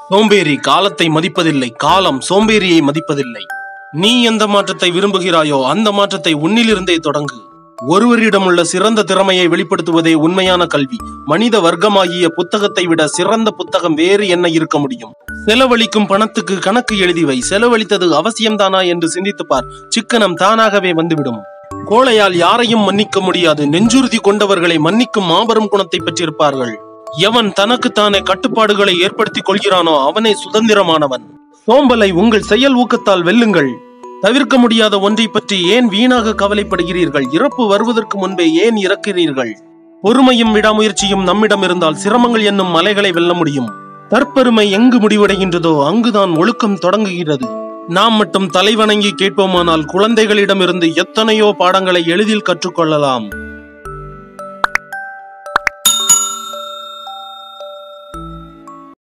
சோம்பேறி காலத்தை மதிப்பதில்லை காலம் சோம்பேறியை மதிப்பதில்லை நீ எந்த மாற்றத்தை விரும்புகிறாயோ அந்த மாற்றத்தை உன்னிலிருந்தே தொடங்கு ஒருவரிடம் உள்ள சிறந்த திறமையை வெளிப்படுத்துவதே உண்மையான கல்வி மனித வர்க்கமாகிய புத்தகத்தை விட சிறந்த புத்தகம் வேறு என்ன இருக்க முடியும் செலவழிக்கும் பணத்துக்கு கணக்கு எழுதி வை செலவழித்தது அவசியம்தானா என்று சிந்தித்துப் பார் சிக்கனம் தானாகவே வந்துவிடும் கோழையால் யாரையும் மன்னிக்க முடியாது நெஞ்சுறுதி கொண்டவர்களை மன்னிக்கும் மாபெரும் குணத்தை பெற்றிருப்பார்கள் எவன் தனக்குத்தானே கட்டுப்பாடுகளை ஏற்படுத்திக் கொள்கிறானோ அவனே சுதந்திரமானவன் சோம்பலை உங்கள் செயல் ஊக்கத்தால் வெல்லுங்கள் தவிர்க்க முடியாத ஒன்றை பற்றி ஏன் வீணாக கவலைப்படுகிறீர்கள் இறப்பு வருவதற்கு முன்பே ஏன் இறக்கிறீர்கள் பொறுமையும் விடாமுயற்சியும் நம்மிடம் இருந்தால் சிரமங்கள் என்னும் மலைகளை வெல்ல முடியும் தற்பெருமை எங்கு முடிவடைகின்றதோ அங்குதான் ஒழுக்கம் தொடங்குகிறது நாம் மட்டும் தலைவணங்கி கேட்போமானால் குழந்தைகளிடமிருந்து எத்தனையோ பாடங்களை எளிதில் கற்றுக்கொள்ளலாம்